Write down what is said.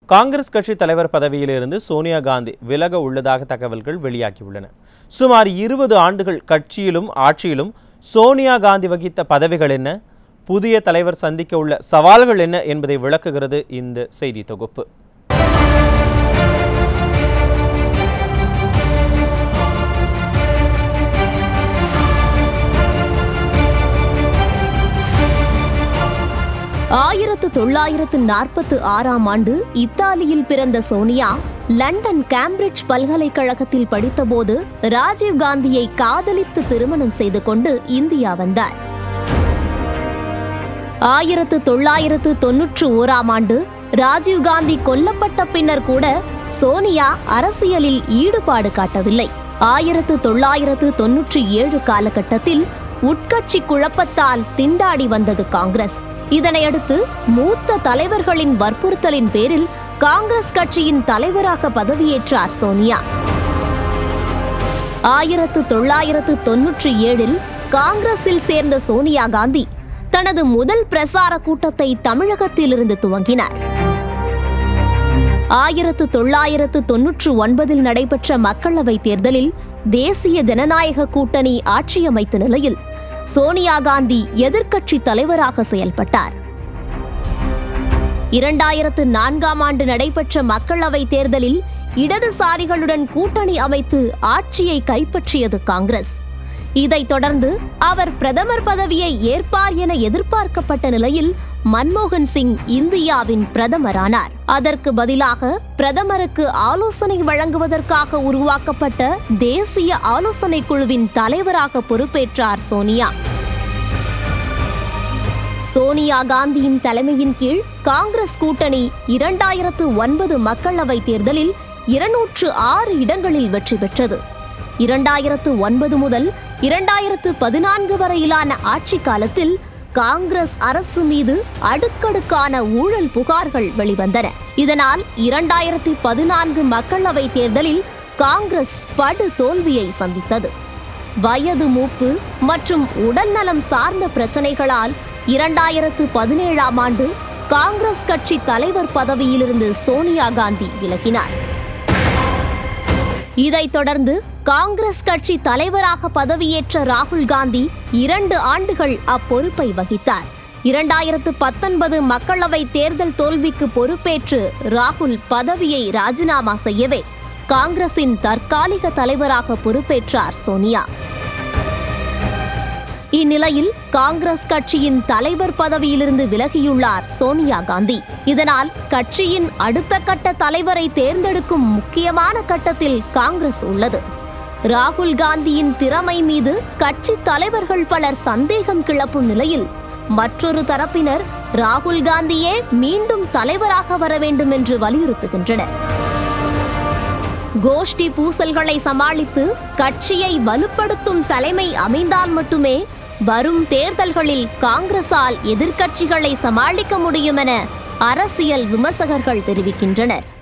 காங்கிரஸ் கட்சி தலைவர் பதவியிலிருந்து சோனியா காந்தி விலக உள்ளதாக தகவல்கள் வெளியாகியுள்ளன சுமார் இருபது ஆண்டுகள் கட்சியிலும் ஆட்சியிலும் சோனியா காந்தி வகித்த பதவிகள் என்ன புதிய தலைவர் சந்திக்க உள்ள சவால்கள் என்ன என்பதை விளக்குகிறது இந்த செய்தி தொகுப்பு ஆயிரத்து தொள்ளாயிரத்து நாற்பத்து ஆறாம் ஆண்டு இத்தாலியில் பிறந்த சோனியா லண்டன் கேம்பிரிட்ஜ் பல்கலைக்கழகத்தில் படித்தபோது ராஜீவ் காந்தியை காதலித்து திருமணம் செய்து கொண்டு இந்தியா வந்தார் ஆயிரத்து தொள்ளாயிரத்து தொன்னூற்று ஓராம் ஆண்டு ராஜீவ் காந்தி கொல்லப்பட்ட பின்னர் கூட சோனியா அரசியலில் ஈடுபாடு காட்டவில்லை ஆயிரத்து தொள்ளாயிரத்து தொன்னூற்றி ஏழு காலகட்டத்தில் உட்கட்சி குழப்பத்தால் திண்டாடி வந்தது காங்கிரஸ் இதனையடுத்து மூத்த தலைவர்களின் வற்புறுத்தலின் பேரில் காங்கிரஸ் கட்சியின் தலைவராக பதவியேற்றார் சோனியா ஆயிரத்து தொள்ளாயிரத்து தொன்னூற்றி ஏழில் காங்கிரஸில் சேர்ந்த சோனியா காந்தி தனது முதல் பிரசார கூட்டத்தை தமிழகத்திலிருந்து துவங்கினார் ஆயிரத்து தொள்ளாயிரத்து தொன்னூற்று ஒன்பதில் நடைபெற்ற மக்களவைத் தேர்தலில் தேசிய ஜனநாயக கூட்டணி ஆட்சியமைத்த நிலையில் சோனியா காந்தி எதிர்க்கட்சி தலைவராக செயல்பட்டார் இரண்டாயிரத்து நான்காம் ஆண்டு நடைபெற்ற மக்களவைத் தேர்தலில் இடதுசாரிகளுடன் கூட்டணி அமைத்து ஆட்சியை கைப்பற்றியது காங்கிரஸ் இதைத் தொடர்ந்து அவர் பிரதமர் பதவியை ஏற்பார் என எதிர்பார்க்கப்பட்ட நிலையில் மன்மோகன் சிங் இந்தியாவின் பிரதமரானார் அதற்கு பதிலாக பிரதமருக்கு ஆலோசனை வழங்குவதற்காக உருவாக்கப்பட்ட தேசிய ஆலோசனை குழுவின் தலைவராக பொறுப்பேற்றார் சோனியா சோனியா காந்தியின் தலைமையின் கீழ் காங்கிரஸ் கூட்டணி இரண்டாயிரத்து ஒன்பது மக்களவைத் தேர்தலில் இருநூற்று ஆறு இடங்களில் வெற்றி பெற்றது இரண்டாயிரத்து ஒன்பது முதல் இரண்டாயிரத்து பதினான்கு வரையிலான ஆட்சி காலத்தில் காங்கிரஸ் அரசு மீது அடுக்கடுக்கான ஊழல் புகார்கள் வெளிவந்தன இதனால் இரண்டாயிரத்தி பதினான்கு மக்களவைத் தேர்தலில் காங்கிரஸ் படு தோல்வியை சந்தித்தது வயது மூப்பு மற்றும் உடல்நலம் சார்ந்த பிரச்சனைகளால் இரண்டாயிரத்து பதினேழாம் ஆண்டு காங்கிரஸ் கட்சி தலைவர் பதவியிலிருந்து சோனியா காந்தி விலகினார் இதைத் தொடர்ந்து காங்கிரஸ் கட்சி தலைவராக பதவியேற்ற ராகுல் காந்தி இரண்டு ஆண்டுகள் அப்பொறுப்பை வகித்தார் இரண்டாயிரத்து பத்தொன்பது மக்களவை தேர்தல் தோல்விக்கு பொறுப்பேற்று ராகுல் பதவியை ராஜினாமா செய்யவே காங்கிரசின் தற்காலிக தலைவராக பொறுப்பேற்றார் சோனியா இந்நிலையில் காங்கிரஸ் கட்சியின் தலைவர் பதவியிலிருந்து விலகியுள்ளார் சோனியா காந்தி இதனால் கட்சியின் அடுத்த கட்ட தலைவரை தேர்ந்தெடுக்கும் முக்கியமான கட்டத்தில் காங்கிரஸ் உள்ளது ராகுல் காந்தியின் திறமை மீது கட்சி தலைவர்கள் பலர் சந்தேகம் கிளப்பும் நிலையில் மற்றொரு தரப்பினர் ராகுல் காந்தியே மீண்டும் தலைவராக வர வேண்டும் என்று வலியுறுத்துகின்றனர் கோஷ்டி பூசல்களை சமாளித்து கட்சியை வலுப்படுத்தும் தலைமை அமைந்தால் மட்டுமே வரும் தேர்தல்களில் காங்கிரசால் எதிர்க்கட்சிகளை சமாளிக்க முடியும் என அரசியல் விமர்சகர்கள் தெரிவிக்கின்றனர்